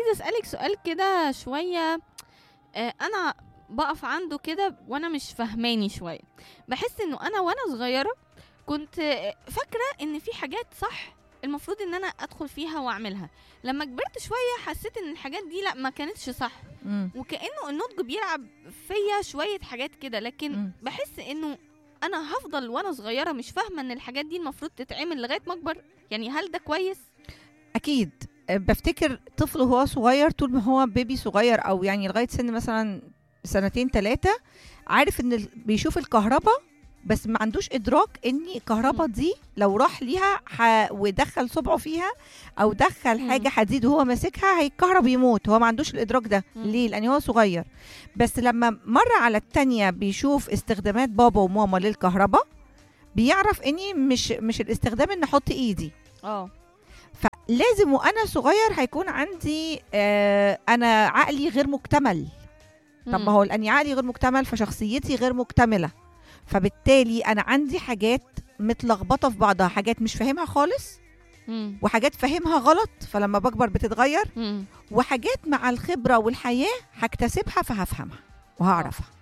عايزه اسالك سؤال كده شويه آه، انا بقف عنده كده وانا مش فهماني شويه بحس انه انا وانا صغيره كنت آه، فاكره ان في حاجات صح المفروض ان انا ادخل فيها واعملها لما كبرت شويه حسيت ان الحاجات دي لا ما كانتش صح مم. وكانه النضج بيلعب فيا شويه حاجات كده لكن مم. بحس انه انا هفضل وانا صغيره مش فاهمه ان الحاجات دي المفروض تتعمل لغايه ما اكبر يعني هل ده كويس اكيد أه، بفتكر طفل وهو صغير طول ما هو بيبي صغير او يعني لغايه سن مثلا سنتين ثلاثه عارف ان ال- بيشوف الكهرباء بس ما عندوش ادراك ان الكهرباء مم. دي لو راح ليها ح... ودخل صبعه فيها او دخل مم. حاجه حديد وهو ماسكها هيتكهرب يموت هو ما عندوش الادراك ده مم. ليه لان هو صغير بس لما مره على التانية بيشوف استخدامات بابا وماما للكهرباء بيعرف اني مش مش الاستخدام ان احط ايدي اه فلازم وانا صغير هيكون عندي آه انا عقلي غير مكتمل طب ما هو لاني عقلي غير مكتمل فشخصيتي غير مكتمله فبالتالي انا عندي حاجات متلخبطه في بعضها حاجات مش فاهمها خالص وحاجات فاهمها غلط فلما بكبر بتتغير وحاجات مع الخبره والحياه هكتسبها فهفهمها وهعرفها